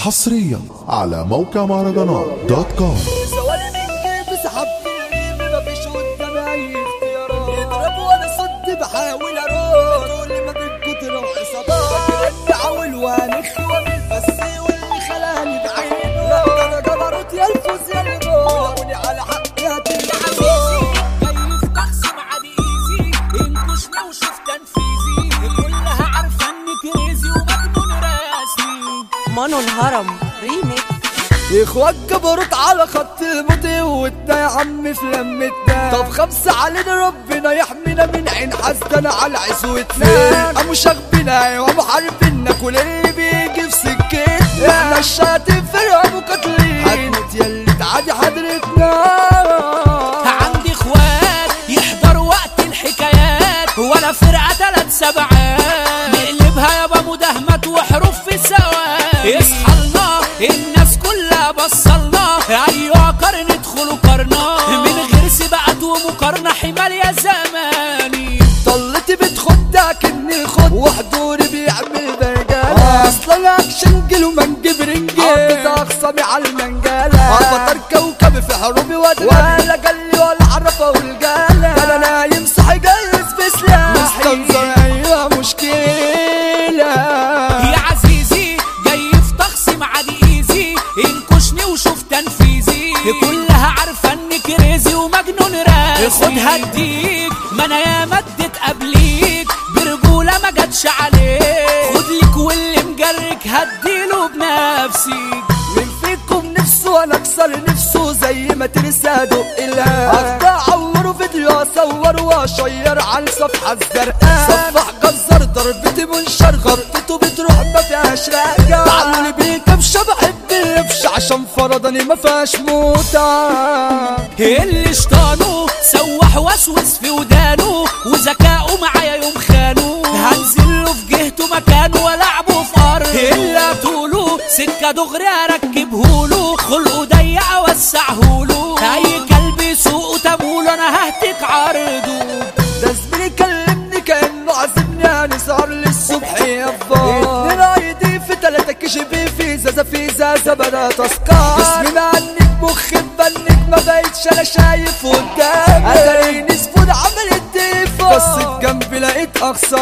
حصريا على موقع مهرجانات دوت كوم سوالي من جيب سحب ما فيش قدامي اي اختيارات اضرب وانا صد بحاول اروح تقول لي ما بالكتر وعصابات بحاول وانخ وامل بس واللي خلاني بعينه لا ده انا جبروت يا الفوز يا الموت ولوني على حقي هتلعبوا جاي في تقسيم عادي ايزي انكشنا وشوف تنفيذي كلها عارفه اني كريزي ومجنون رسمي مانو الهرم ريميكس اخوات جبروت على خط الموت وانت يا عم في لمتنا طب خمسة علينا ربنا يحمينا من عين حسدنا على عزوتنا قاموا شاغبينا ومحاربينا كل اللي بيجي في سكتنا احنا الشياطين فرقة مقاتلين هتموت ياللي تعادي حضرتنا عندي اخوات يحضروا وقت الحكايات ولا فرقه ثلاث سبعات نقلبها يابا مداهمات وحروف في سواد اصحى لنا الناس كلها بصلنا ايوه قرن ادخلوا قرنا من غير سباقات ومقارنه حمال يا زماني طلتي بتخدها كني خد وحضوري بيعمل برجالة اصلا اكشن جل ومنجب رنجل عبد اخصامي على المنجالة بطر كوكب في حروبي وادري ولا جلي ولا عرفة والجالة انا نايم صاحي جايز في سلاحي مستنظر ايوه مشكلة يا عزيزي جاي في تقسيم عادي ايزي انكشني وشوف تنفيذي كلها عارفه اني كريزي ومجنون راسي خدها اديك ما انا يا مدت قبليك برجوله ما جاتش عليك خد لك واللي مجرك هديله بنفسي مين فيكم نفسه انا اكسر نفسه زي ما ترسى ادق لها اقطع اعور فيديو اصور واشير على الصفحه الزرقاء صفح جزر ضربتي منشر غلطته بتروح ما فيهاش راجع تعالوا لي بيكم شبح الدبش عشان فرضني ما فيهاش موتة اللي شطانه سوح وسوس في ودانه وذكاؤه معايا يوم خانه هنزله في جهته مكانه والعبه في ارض الا طوله سكه دغري اركبهوله خلقه ضيق اوسعهوله اي كلب يسوقه تموله انا ههتك عرضه ده زميلي كلمني كانه عازمني هنسهر للصبح يا الظهر اتنين ايدي في تلاتة كشبي في زازة في زازة بدا تسكر اسمي معنك مخ بنك ما بقتش انا شايف قدامي اتاريني زبون عمل الديفا بصيت جنبي لقيت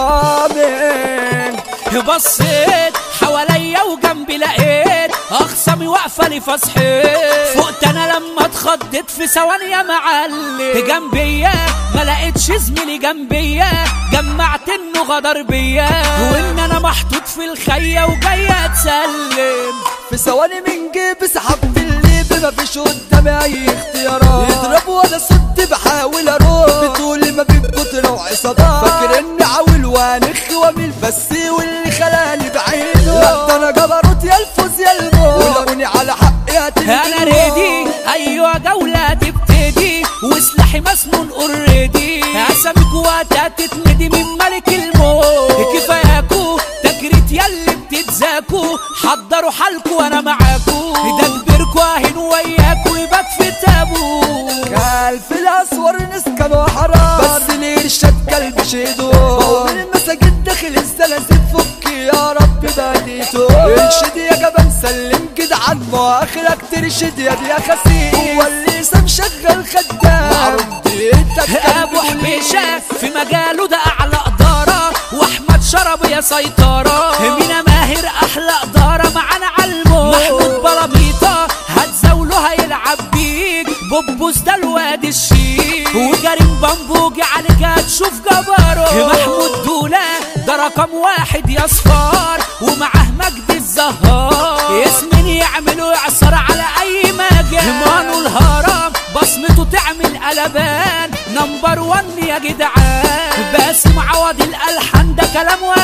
اخصامي بصيت حواليا وجنبي لقيت اخصامي واقفه لي فصحيت فقت انا لما اتخضيت في ثواني يا معلم جنبيا ما لقيتش زميلي جنبيا جمعت انه غدر بيا وان انا محطوط في الخيه وجاي اتسلم في ثواني من جيبي سحبت الليب مفيش قدامي اي اختيارات يضرب وانا صد بحاول اروح بتقولي ما بين كتر وعصابات فاكر اني عاول وانخ واميل بس واللي خلاني بعينه لا ده انا جبروت يا الفوز يا الموت ولقوني على حقي هتلقوا انا ريدي ايوه جولة تبتدي وسلاحي مسنون اوريدي اساميك وقتها تتندي من ملك الموت كفاياكو تجريت ياللي بتتزاكو حضروا حالكو وانا معاكو ده كبركو اهين وياكو يبات في تابوت قال في الاسوار ناس كانوا حرام بس الارشاد كلب شيدو بقوا من المساجد داخل الزلازل فك يا رب بديتو ارشد يا جبان سلم جدعان ما اخرك ترشد يا دي يا خسيس هو اللي سام شغال خدام معروف بيتك ابو حبيشه في مجاله ده اعلى اداره واحمد شرب يا سيطره مينا ماهر احلى اداره معانا علمو محمود بلاميطه هتزاوله هيلعب بيك بوبوس ده الواد الشيك وكريم بامبوجي عليك هتشوف جباره محمود دوله ده رقم واحد يا صفار ومعاه مجد الزهار اسمين يعملوا اعصار على اي مجال مانو الهرم بصمته تعمل قلبان نمبر ون يا جدعان باسم عوض الالحان ده كلام واحد